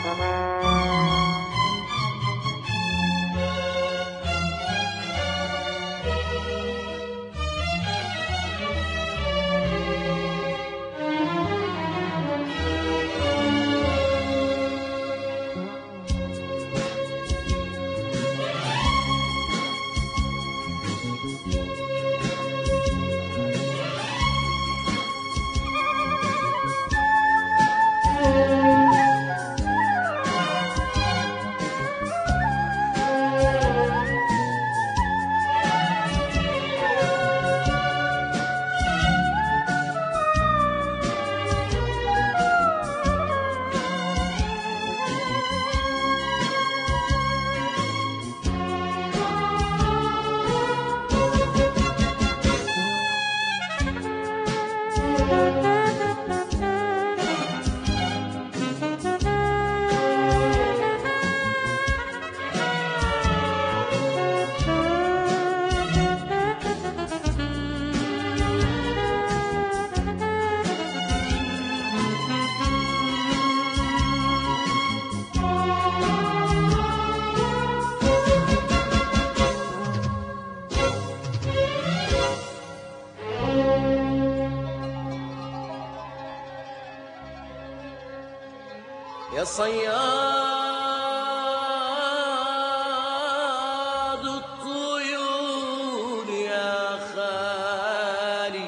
يا صياد الطيور يا خالي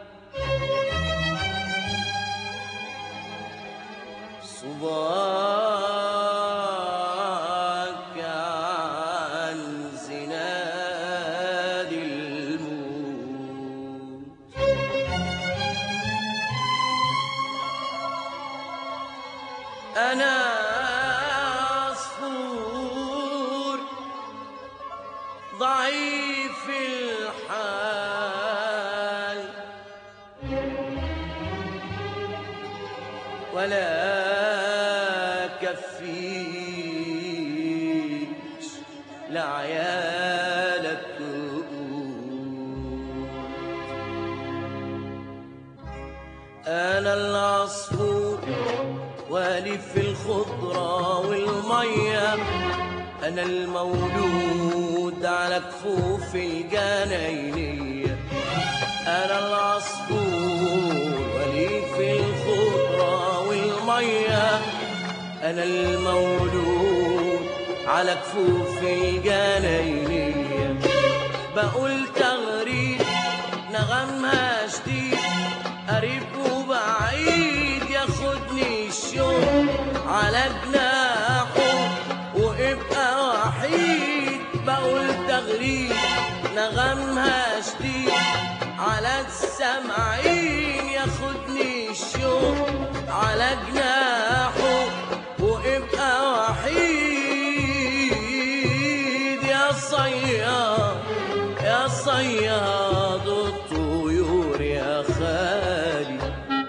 صباك عن زناد الموت أنا عصفور ضعيف الحال ولا كفيش لعيالك أنا العصفور والي في الخضرة والمية أنا المولود على كفوف الجناينية أنا العصفور والي في الخضرة والمية أنا المولود على كفوف الجناينية بقول تغريد نغمها شديد قريب وبعيد ياخدني الشوق على جناحه وابقى وحيد بقول تغريد نغمها شديد على السمعين ياخدني الشوق على جناحه وابقى وحيد يا صياد يا صياد الطيور يا خالي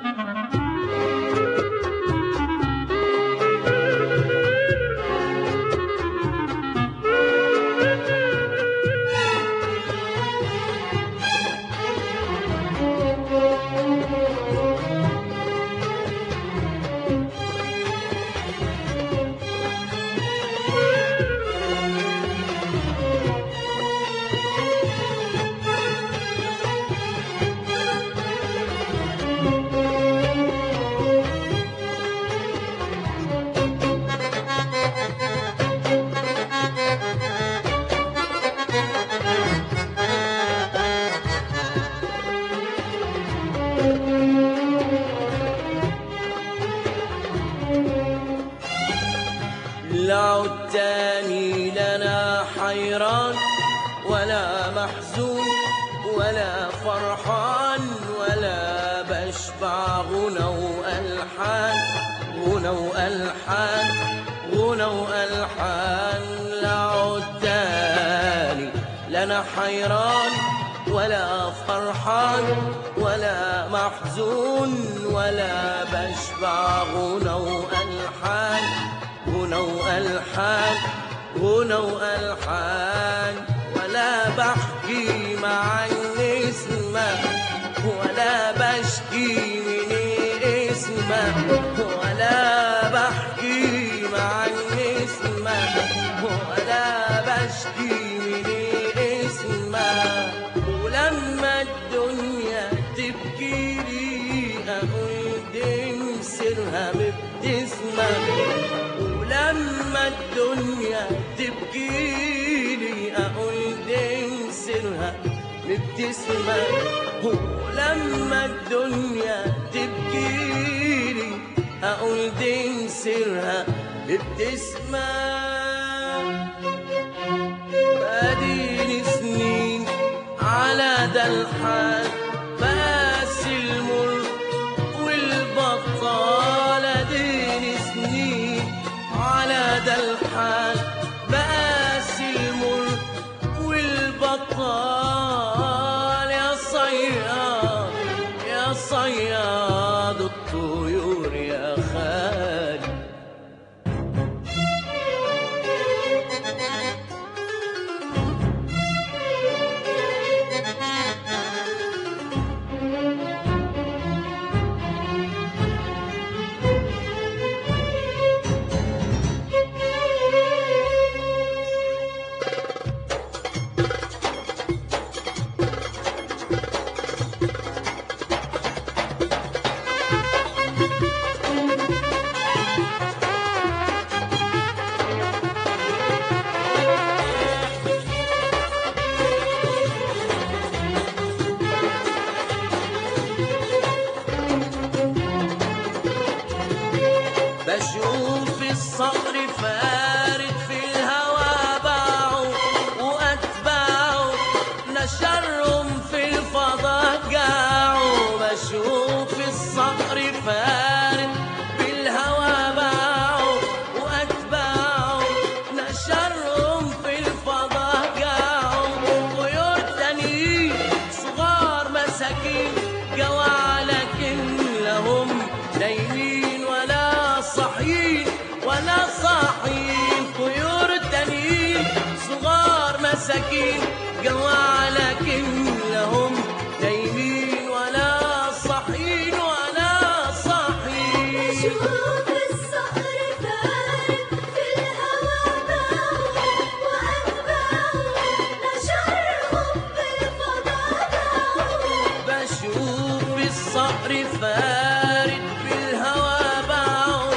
العود تاني لنا حيران ولا محزون ولا فرحان ولا بشبع غنى وألحان غنى وألحان غنى وألحان العود تاني لنا حيران ولا فرحان ولا محزون ولا بشبع غنى وألحان غنى وألحان غنى وألحان ولا بحكي مع النسمة ولا بشكي من اسمه ولا بحكي تبكيلي أقول دي مسيرها مبتسمة ولما الدنيا تبكيلي أقول دي مسيرها مبتسمة ولما الدنيا تبكيلي أقول دي مسيرها مبتسمة اديني سنين على ده الحال بس المر والبطال اديني سنين على ده الحال بس المر والبطال يا صياد يا صياد الطيور يا خالي بشوف الصقر فارد في الهوى باعوا واتباعوا نشرهم في الفضاء جاعوا بشوف الصقر فارد في الهوى باعوا واتباعوا نشرهم في الفضاء جاعوا طيور تانيين صغار مساكين جوا لكن لهم نايمين ولا صاحيين ولا صاحيين طيور تانيين صغار مساكين جوا لكن لهم نايمين ولا صاحيين ولا صاحيين شوف الصقر فارد في الهوى باعوا وأتباعوا نشرهم بالفضاء باعوا بشوف الصقر فارد بالهوى باعوا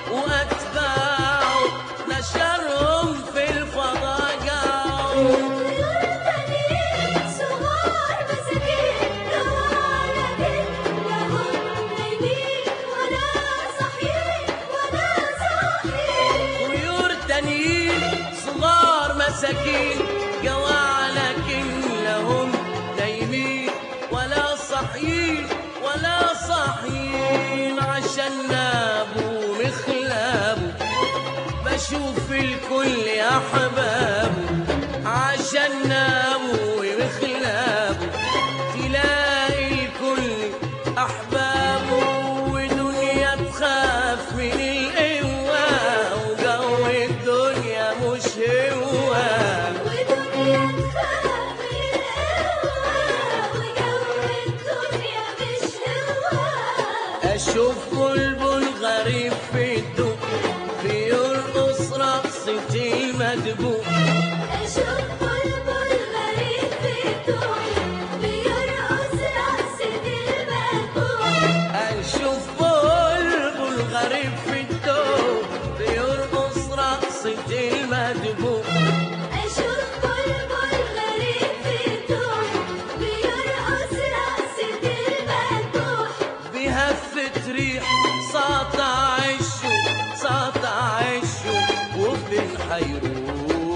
واتباعوا نشرهم في الفضاء جاعوا طيور تانيين صغار مساكين جوا لكن لهم نايمين ولا صاحيين ولا صاحيين طيور تانيين صغار مساكين جوا لكن لهم نايمين ولا صاحيين ولا صاحيين عشان نابوا مخلابوا بشوف الكل يا حبابه عشان نابوا مخلابه تلاقي الكل احبابه ودنيا تخاف من القوه وجو الدنيا مش هو ودنيا تخاف من القوة وجو الدنيا مش هوا اشوف بلبل غريب في الدوق بيرقص رقصة المدبوق أشوف بلبل غريب في الدنيا بيرقص رقصة المدبوح اشوف بلبل غريب في الدوق بيرقص رقصة المدبوق أشوف بلبل غريب في الدنيا بيرقص رقصة المدبوح بهفة ريح ساطع الشوق ساطع الشوق وفين حيروح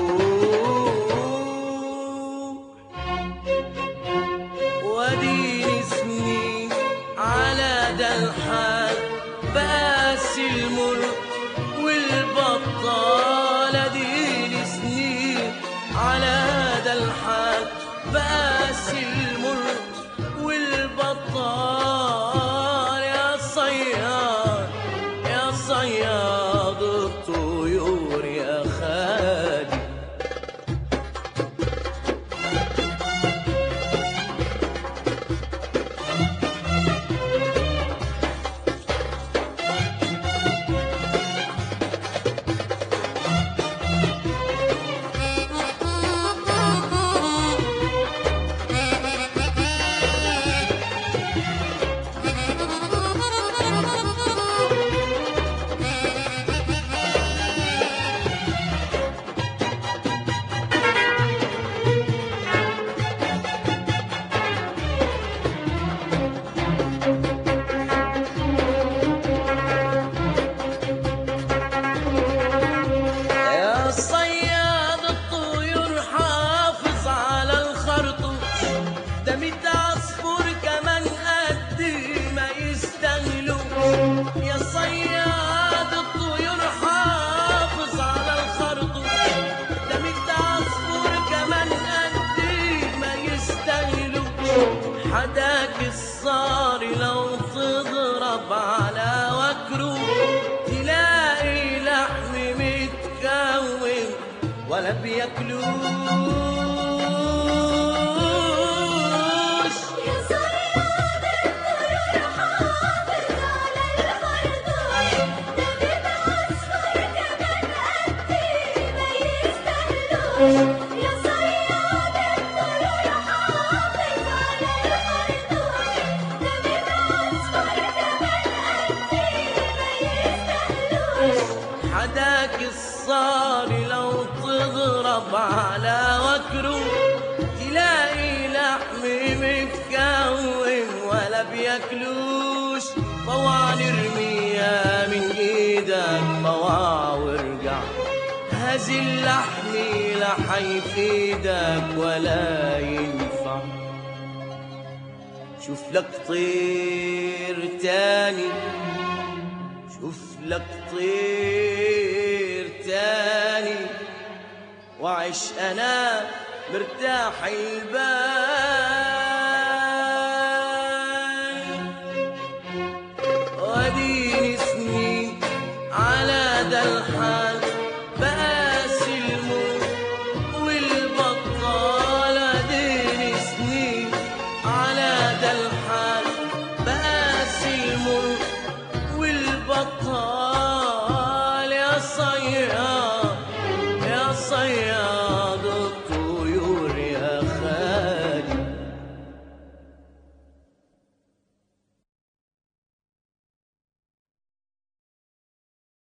وديني سنين على ده الحال بقاس المر والبطال اديني سنين على ده الحال بقاس المر والبطال يا صياد يا صياد الطيور يا خالي بياكلوش يا صياد الطيور حافظ على الخرطوش ده بيبقى أصفر كمان قدي ما يستاهلوش يا صياد الطيور حافظ على الخرطوش ده بيبقى أصفر كمان قدي ما يستاهلوش حداك الصار لو تضرب على وكره تلاقي لحم متكون ولا بياكلوش طوع نرميها من ايدك طوع وارجع هذه اللحم لا حيفيدك ولا ينفع شوف لك طير تاني شوف لك طير تاني وعش انا مرتاح البال